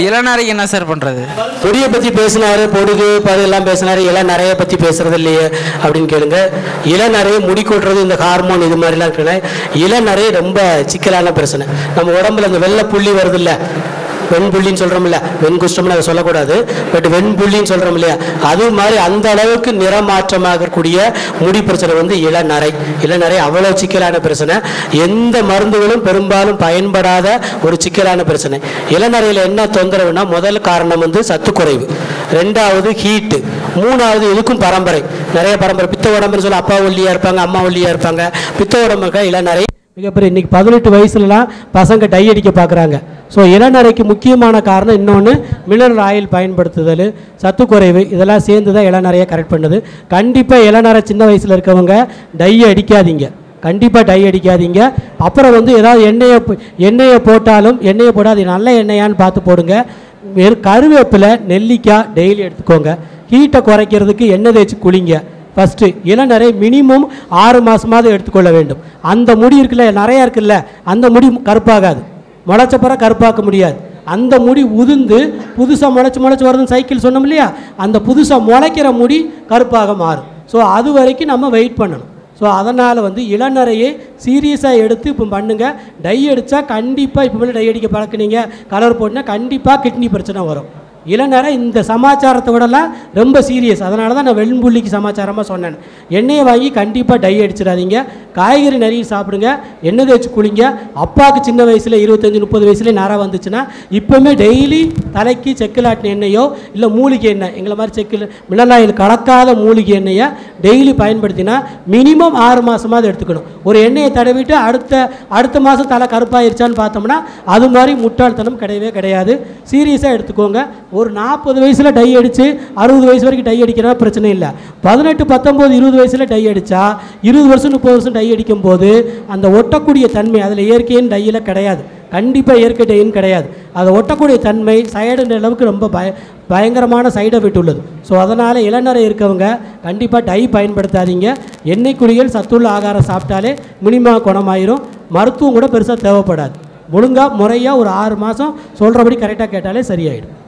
இளநரைக்கு என்ன சார் பண்ணுறது பொடியை பற்றி பேசினாரு பொடுகு பது எல்லாம் பேசினாரு இள நிறைய பற்றி பேசுறது இல்லையே அப்படின்னு கேளுங்க இள நிறைய முடி கொட்டுறது இந்த ஹார்மோன் இது மாதிரிலாம் இருக்குன்னா இள நிறைய ரொம்ப சிக்கலான பிரச்சனை நம்ம உடம்புல இந்த வெள்ளை புள்ளி வருது இல்ல வெண்புள்ளின்னு சொல்கிறோம்ல வெண்குஷ்டம்னு அதை சொல்லக்கூடாது பட் வெண்புள்ளின்னு சொல்கிறோம் இல்லையா அது மாதிரி அந்த அளவுக்கு நிறமாற்றமாகக்கூடிய முடி பிரச்சனை வந்து இளநரை இளநரை அவ்வளோ சிக்கலான பிரச்சனை எந்த மருந்துகளும் பெரும்பாலும் பயன்படாத ஒரு சிக்கலான பிரச்சனை இளநரையில் என்ன தொந்தரவுனா முதல் காரணம் வந்து சத்துக்குறைவு ரெண்டாவது ஹீட்டு மூணாவது இதுக்கும் பரம்பரை நிறைய பரம்பரை பித்த உடம்புன்னு சொல்லி அப்பா ஒல்லியாக இருப்பாங்க அம்மா ஒல்லியாக இருப்பாங்க பித்த உடம்புக்கு இளநரை மிகப்பெரிய இன்னைக்கு பதினெட்டு வயசுலலாம் பசங்க டை அடிக்க பார்க்குறாங்க ஸோ இளநரைக்கு முக்கியமான காரணம் இன்னொன்று மினரல் ஆயில் பயன்படுத்துதல் சத்துக்குறைவு இதெல்லாம் சேர்ந்து தான் இளநரையை கரெக்ட் பண்ணுது கண்டிப்பாக இளநரை சின்ன வயசில் இருக்கவங்க டை அடிக்காதீங்க கண்டிப்பாக டை அடிக்காதீங்க அப்புறம் வந்து ஏதாவது எண்ணெயை போ- எண்ணெயை போட்டாலும் எண்ணெயை போட்டால் அது நல்ல எண்ணெயான்னு பார்த்து போடுங்க வெறும் கருவேப்பிலை நெல்லிக்காய் டெய்லி எடுத்துக்கோங்க ஹீட்டை குறைக்கிறதுக்கு எண்ணெய் தேய்ச்சி குளிங்க ஃபஸ்ட்டு இளநரை மினிமம் ஆறு மாதமாவது எடுத்துக்கொள்ள வேண்டும் அந்த முடி இருக்குல்ல நிறையா இருக்குல்ல அந்த முடி கருப்பாகாது முளைச்ச பிறகு கருப்பாக்க முடியாது அந்த முடி உதிர்ந்து புதுசாக முளைச்சி முளைச்சி வருதுன்னு சைக்கிள் சொன்னோம் இல்லையா அந்த புதுசாக முளைக்கிற முடி கருப்பாக மாறும் ஸோ அது வரைக்கும் நம்ம வெயிட் பண்ணணும் ஸோ அதனால் வந்து இளநரையை சீரியஸாக எடுத்து இப்போ பண்ணுங்க டை அடித்தா கண்டிப்பாக இப்போ மேலே டை அடிக்க பழக்குனீங்க கலர் போட்டுனா கண்டிப்பாக கிட்னி பிரச்சனை வரும் இளநரை இந்த சமாச்சாரத்தை விடலாம் ரொம்ப சீரியஸ் அதனால தான் நான் வெண்புள்ளிக்கு சமாச்சாரமாக சொன்னேன் எண்ணெயை வாங்கி கண்டிப்பாக டை அடிச்சிடாதீங்க காய்கறி நிறைய சாப்பிடுங்க எண்ணெய் தேய்ச்சி குளிங்க அப்பாவுக்கு சின்ன வயசில் இருபத்தஞ்சி முப்பது வயசுல நரை வந்துச்சுன்னா இப்போவுமே டெய்லி தலைக்கு செக்கில் ஆட்டின எண்ணெயோ இல்லை மூலிகை எண்ணெய் எங்களை மாதிரி செக்கில் மிளகாயில் கலக்காத மூலிகை எண்ணெயை டெய்லி பயன்படுத்தினா மினிமம் ஆறு மாதமாவது எடுத்துக்கணும் ஒரு எண்ணெயை தடவிட்டு அடுத்த அடுத்த மாதம் தலை கருப்பாயிருச்சான்னு பார்த்தோம்னா அது மாதிரி முட்டாள்தனம் கிடையவே கிடையாது சீரியஸாக எடுத்துக்கோங்க ஒரு நாற்பது வயசில் டை அடித்து அறுபது வயசு வரைக்கும் டை அடிக்கிறா பிரச்சனை இல்லை பதினெட்டு பத்தொம்போது இருபது வயசில் டை அடித்தா இருபது வருஷம் முப்பது வருஷம் டை அடிக்கும் போது அந்த ஒட்டக்கூடிய தன்மை அதில் இயற்கையின் டையில் கிடையாது கண்டிப்பாக இயற்கை டைன்னு கிடையாது அதை ஒட்டக்கூடிய தன்மை சைடுன்ற அளவுக்கு ரொம்ப பய பயங்கரமான சைடு எஃபெக்ட் உள்ளது ஸோ அதனால் இளநரை இருக்கவங்க கண்டிப்பாக டை பயன்படுத்தாதீங்க எண்ணெய் குளியல் சத்துள்ள ஆகாரம் சாப்பிட்டாலே மினிமம் குணமாயிரும் மருத்துவம் கூட பெருசாக தேவைப்படாது ஒழுங்காக முறையாக ஒரு ஆறு மாதம் சொல்கிறபடி கரெக்டாக கேட்டாலே சரியாயிடும்